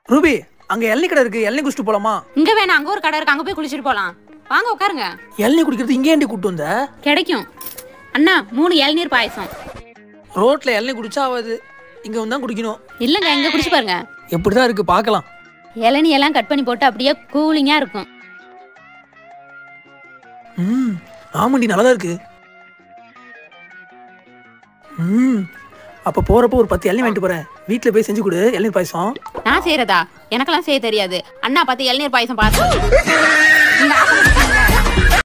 Ruby அங்க இளநீ கடை இருக்கு இளநீ குடிச்சிட்டு போலாமா இங்க வேணாம் அங்க ஒரு கடை இருக்கு அங்க போய் குளிச்சுட்டு போலாம் வாங்க உட்காருங்க இளநீ குடிக்கிறது இங்கே ஏண்டி கூட்டு வந்த கிடைக்கும் அண்ணா மூணு இளநீர் பாயசம் ரோட்ல இளநீ குடிச்சா ஆகாது இங்க வந்து தான் குடிக்கணும் இல்லங்க இங்க குடிச்சு பாருங்க எப்படிதான் இருக்கு பார்க்கலாம் இளநீ எல்லாம் கட் பண்ணி போட்டு அப்படியே கூலிங்கா இருக்கும் ம் ஆமாண்டி நல்லா தான் இருக்கு ம் அப்ப போறப்போ ஒரு பத்து இளநீ வாங்கிட்டு போறேன் வீட்ல போய் செஞ்சு கொடு இளநீர் பாயசம் நான் செய்யறதா எனக்கெல்லாம் செய்ய தெரியாது அண்ணா பார்த்து இளநீர் பாயசம் பார்த்து இந்த ஆசை